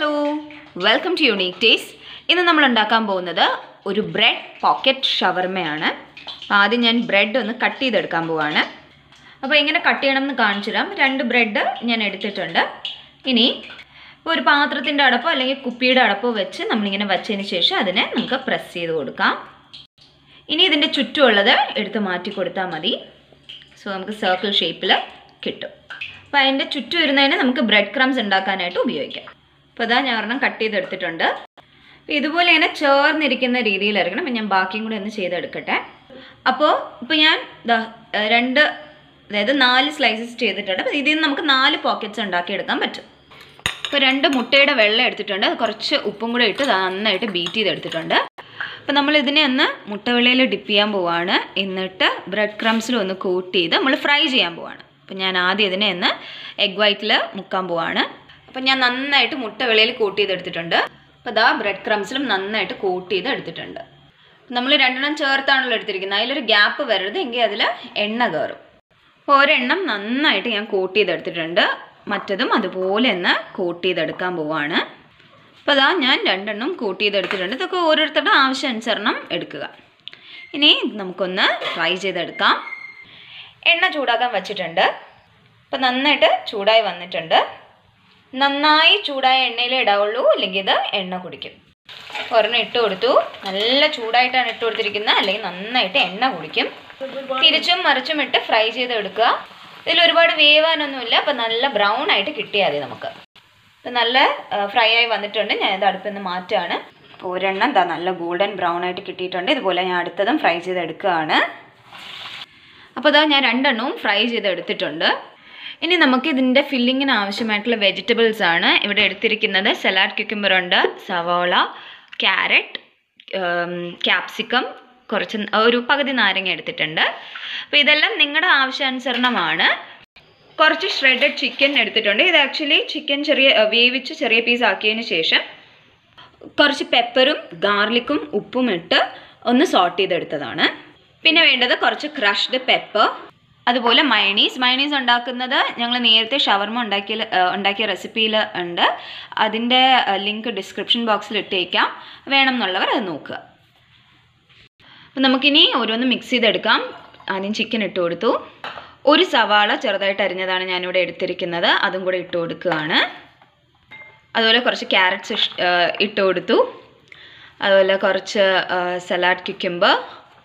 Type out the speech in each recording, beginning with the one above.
hello welcome to unique taste ഇന്ന് നമ്മൾ ഉണ്ടാക്കാൻ പോകുന്നത് ഒരു ബ്രെഡ് പോക്കറ്റ് ഷവർമയാണ് അപ്പോൾ ആദ്യം ഞാൻ ബ്രെഡ് ഒന്ന് കട്ട് ചെയ്തെടുക്കാൻ പോവാണ് അപ്പോൾ എങ്ങനെ കട്ട് ചെയ്യണം എന്ന് കാണിച്ചു തരാം രണ്ട് ബ്രെഡ് ഞാൻ എടുത്തിട്ടുണ്ട് ഇനി ഒരു പാത്രത്തിൻ്റെ അടപ്പോ അല്ലെങ്കിൽ കുപ്പിയുടെ അടപ്പോ വെച്ച് നമ്മളിങ്ങനെ വച്ചതിന് ശേഷം അതിനെ നമുക്ക് പ്രസ് ചെയ്ത് കൊടുക്കാം ഇനി ഇതിൻ്റെ ചുറ്റുമുള്ളത് എടുത്ത് മാറ്റി കൊടുത്താൽ മതി സോ നമുക്ക് സർക്കിൾ ഷേപ്പിൽ കിട്ടും അപ്പോൾ അതിൻ്റെ ചുറ്റും ഇരുന്നതിന് നമുക്ക് ബ്രെഡ് ക്രംസ് ഉണ്ടാക്കാനായിട്ട് ഉപയോഗിക്കാം അപ്പോൾ ഇതാ ഞാൻ ഒരെണ്ണം കട്ട് ചെയ്തെടുത്തിട്ടുണ്ട് അപ്പോൾ ഇതുപോലെ ഇങ്ങനെ ചേർന്നിരിക്കുന്ന രീതിയിലായിരിക്കണം അപ്പം ഞാൻ ബാക്കിയും കൂടി ഒന്ന് ചെയ്തെടുക്കട്ടെ അപ്പോൾ ഇപ്പോൾ ഞാൻ ദാ ഏഹ് രണ്ട് അതായത് നാല് സ്ലൈസസ് ചെയ്തിട്ടുണ്ട് അപ്പോൾ ഇതിൽ നിന്ന് നമുക്ക് നാല് പോക്കറ്റ്സ് ഉണ്ടാക്കിയെടുക്കാൻ പറ്റും ഇപ്പോൾ രണ്ട് മുട്ടയുടെ വെള്ളം എടുത്തിട്ടുണ്ട് അത് കുറച്ച് ഉപ്പും കൂടെ ഇട്ട് ദാ നന്നായിട്ട് ബീറ്റ് ചെയ്തെടുത്തിട്ടുണ്ട് അപ്പോൾ നമ്മൾ ഇതിനെ ഒന്ന് മുട്ടവെള്ളയിൽ ഡിപ്പ് ചെയ്യാൻ പോവാണ് എന്നിട്ട് ബ്രെഡ് ക്രംസിൽ ഒന്ന് കോട്ട് ചെയ്ത് നമ്മൾ ഫ്രൈ ചെയ്യാൻ പോവാണ് അപ്പോൾ ഞാൻ ആദ്യം ഇതിനെ ഒന്ന് എഗ് വൈറ്റിൽ മുക്കാൻ പോവാണ് അപ്പോൾ ഞാൻ നന്നായിട്ട് മുട്ടവെള്ളയിൽ കോട്ട് ചെയ്തെടുത്തിട്ടുണ്ട് അപ്പോൾ ദാ ബ്രെഡ് ക്രംസിലും നന്നായിട്ട് കോട്ട് ചെയ്ത് എടുത്തിട്ടുണ്ട് നമ്മൾ രണ്ടെണ്ണം ചേർത്താണല്ലോ എടുത്തിരിക്കുന്നത് അതിലൊരു ഗ്യാപ്പ് വരരുത് എങ്കിൽ അതിൽ എണ്ണ കയറും അപ്പോൾ ഒരെണ്ണം നന്നായിട്ട് ഞാൻ കോട്ട് ചെയ്തെടുത്തിട്ടുണ്ട് മറ്റതും അതുപോലെ ഒന്ന് കോട്ട് ചെയ്തെടുക്കാൻ പോവാണ് അപ്പോൾ അതാ ഞാൻ രണ്ടെണ്ണം കോട്ട് ചെയ്തെടുത്തിട്ടുണ്ട് ഇതൊക്കെ ഓരോരുത്തരുടെ ആവശ്യാനുസരണം എടുക്കുക ഇനി നമുക്കൊന്ന് ഫ്രൈ ചെയ്തെടുക്കാം എണ്ണ ചൂടാക്കാൻ വെച്ചിട്ടുണ്ട് അപ്പോൾ നന്നായിട്ട് ചൂടായി വന്നിട്ടുണ്ട് നന്നായി ചൂടായ എണ്ണയിലേ ഇടാവുള്ളൂ അല്ലെങ്കിൽ ഇത് എണ്ണ കുടിക്കും ഒരെണ്ണം ഇട്ട് കൊടുത്തു നല്ല ചൂടായിട്ടാണ് ഇട്ട് കൊടുത്തിരിക്കുന്നത് അല്ലെങ്കിൽ നന്നായിട്ട് എണ്ണ കുടിക്കും തിരിച്ചും മറിച്ചും ഇട്ട് ഫ്രൈ ചെയ്ത് എടുക്കുക ഇതിൽ ഒരുപാട് വേവാനൊന്നുമില്ല അപ്പം നല്ല ബ്രൗൺ ആയിട്ട് കിട്ടിയാൽ മതി നമുക്ക് ഇത് നല്ല ഫ്രൈ ആയി വന്നിട്ടുണ്ട് ഞാൻ ഇത് അടുപ്പിൽ നിന്ന് മാറ്റുകയാണ് ഒരെണ്ണം എന്താ നല്ല ഗോൾഡൻ ബ്രൗൺ ആയിട്ട് കിട്ടിയിട്ടുണ്ട് ഇതുപോലെ ഞാൻ അടുത്തതും ഫ്രൈ ചെയ്ത് എടുക്കുകയാണ് അപ്പോൾ ഇതാ ഞാൻ രണ്ടെണ്ണവും ഫ്രൈ ചെയ്ത് എടുത്തിട്ടുണ്ട് ഇനി നമുക്ക് ഇതിൻ്റെ ഫില്ലിങ്ങിന് ആവശ്യമായിട്ടുള്ള വെജിറ്റബിൾസ് ആണ് ഇവിടെ എടുത്തിരിക്കുന്നത് സലാഡ് ക്യുക്കുംബർ ഉണ്ട് സവോള ക്യാരറ്റ് ക്യാപ്സിക്കം കുറച്ച് ഒരു പകുതി നാരങ്ങ എടുത്തിട്ടുണ്ട് അപ്പോൾ ഇതെല്ലാം നിങ്ങളുടെ ആവശ്യാനുസരണമാണ് കുറച്ച് ഷ്രെഡഡ് ചിക്കൻ എടുത്തിട്ടുണ്ട് ഇത് ആക്ച്വലി ചിക്കൻ ചെറിയ വേവിച്ച് ചെറിയ പീസ് ആക്കിയതിന് ശേഷം കുറച്ച് പെപ്പറും ഗാർലിക്കും ഉപ്പും ഇട്ട് ഒന്ന് സോട്ട് ചെയ്തെടുത്തതാണ് പിന്നെ വേണ്ടത് കുറച്ച് ക്രഷ്ഡ് പെപ്പർ അതുപോലെ മയണീസ് മയണീസ് ഉണ്ടാക്കുന്നത് ഞങ്ങൾ നേരത്തെ ഷവർമ ഉണ്ടാക്കിയ ഉണ്ടാക്കിയ റെസിപ്പിയിൽ ഉണ്ട് അതിൻ്റെ ലിങ്ക് ഡിസ്ക്രിപ്ഷൻ ബോക്സിൽ ഇട്ടേക്കാം വേണം എന്നുള്ളവർ അത് നോക്കുക അപ്പം നമുക്കിനി ഓരോന്ന് മിക്സ് ചെയ്തെടുക്കാം ആദ്യം ചിക്കൻ ഇട്ട് കൊടുത്തു ഒരു സവാള ചെറുതായിട്ട് അരിഞ്ഞതാണ് ഞാനിവിടെ എടുത്തിരിക്കുന്നത് അതും കൂടെ ഇട്ട് കൊടുക്കുകയാണ് അതുപോലെ കുറച്ച് ക്യാരറ്റ്സ് ഇട്ട് കൊടുത്തു അതുപോലെ കുറച്ച് സലാഡ് ക്യുക്കുംബർ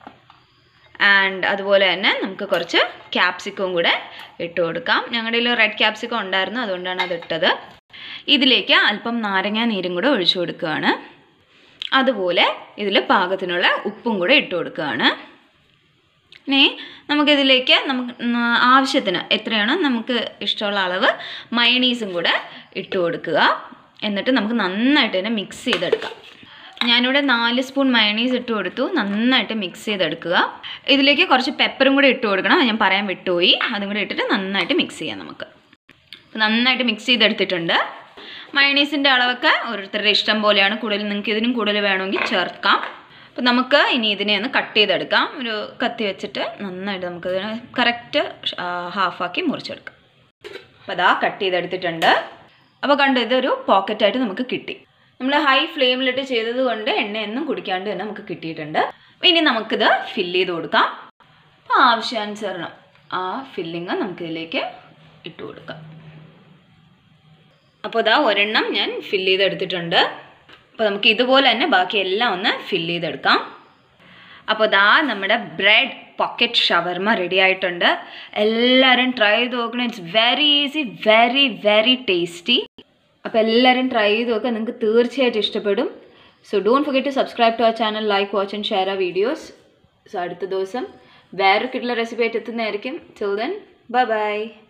ആൻഡ് അതുപോലെ തന്നെ നമുക്ക് കുറച്ച് ക്യാപ്സിക്കവും കൂടെ ഇട്ട് കൊടുക്കാം ഞങ്ങളുടെ കയ്യിൽ റെഡ് ക്യാപ്സിക്കം ഉണ്ടായിരുന്നു അതുകൊണ്ടാണ് അത് ഇട്ടത് ഇതിലേക്ക് അല്പം നാരങ്ങ നീരും കൂടെ ഒഴിച്ചു കൊടുക്കുകയാണ് അതുപോലെ ഇതിൽ പാകത്തിനുള്ള ഉപ്പും കൂടെ ഇട്ട് കൊടുക്കുകയാണ് ഇനി നമുക്കിതിലേക്ക് നമുക്ക് ആവശ്യത്തിന് എത്രയാണോ നമുക്ക് ഇഷ്ടമുള്ള അളവ് മയണീസും കൂടെ ഇട്ട് കൊടുക്കുക എന്നിട്ട് നമുക്ക് നന്നായിട്ട് തന്നെ മിക്സ് ചെയ്തെടുക്കാം ഞാനിവിടെ നാല് സ്പൂൺ മയണീസ് ഇട്ട് കൊടുത്തു നന്നായിട്ട് മിക്സ് ചെയ്തെടുക്കുക ഇതിലേക്ക് കുറച്ച് പെപ്പറും കൂടെ ഇട്ട് കൊടുക്കണം ഞാൻ പറയാൻ വിട്ടുപോയി അതും കൂടെ ഇട്ടിട്ട് നന്നായിട്ട് മിക്സ് ചെയ്യാം നമുക്ക് നന്നായിട്ട് മിക്സ് ചെയ്തെടുത്തിട്ടുണ്ട് മയണീസിൻ്റെ അളവൊക്കെ ഓരോരുത്തരുടെ ഇഷ്ടം പോലെയാണ് കൂടുതൽ നിങ്ങൾക്ക് ഇതിനും കൂടുതൽ വേണമെങ്കിൽ ചേർക്കാം അപ്പോൾ നമുക്ക് ഇനി ഇതിനെ ഒന്ന് കട്ട് ചെയ്തെടുക്കാം ഒരു കത്തി വെച്ചിട്ട് നന്നായിട്ട് നമുക്ക് ഇതിനെ കറക്റ്റ് ഹാഫാക്കി മുറിച്ചെടുക്കാം അപ്പോൾ അതാ കട്ട് ചെയ്തെടുത്തിട്ടുണ്ട് അപ്പോൾ കണ്ടു ഇതൊരു പോക്കറ്റായിട്ട് നമുക്ക് കിട്ടി നമ്മൾ ഹൈ ഫ്ലെയിമിലിട്ട് ചെയ്തത് കൊണ്ട് എണ്ണയൊന്നും കുടിക്കാണ്ട് തന്നെ നമുക്ക് കിട്ടിയിട്ടുണ്ട് ഇനി നമുക്കിത് ഫില്ല് ചെയ്ത് കൊടുക്കാം അപ്പോൾ ആവശ്യാനുസരണം ആ ഫില്ലിങ് നമുക്കിതിലേക്ക് ഇട്ട് കൊടുക്കാം അപ്പോൾ ഇതാ ഒരെണ്ണം ഞാൻ ഫില്ല് ചെയ്തെടുത്തിട്ടുണ്ട് അപ്പോൾ നമുക്ക് ഇതുപോലെ തന്നെ ബാക്കി എല്ലാം ഒന്ന് ഫില്ല് ചെയ്തെടുക്കാം അപ്പോൾ ഇതാ നമ്മുടെ ബ്രെഡ് പോക്കറ്റ് ഷവർമ റെഡി ആയിട്ടുണ്ട് എല്ലാവരും ട്രൈ ചെയ്ത് നോക്കണം it's very easy very very tasty അപ്പോൾ എല്ലാവരും ട്രൈ ചെയ്ത് നോക്കുക നിങ്ങൾക്ക് തീർച്ചയായിട്ടും ഇഷ്ടപ്പെടും so don't forget to subscribe to our channel like watch and share ആ വീഡിയോസ് സോ അടുത്ത ദിവസം വേറൊരു കിട്ടുള്ള റെസിപ്പി ആയിട്ട് എത്തുന്നതായിരിക്കും ചിൽ ദെൻ ബൈ ബൈ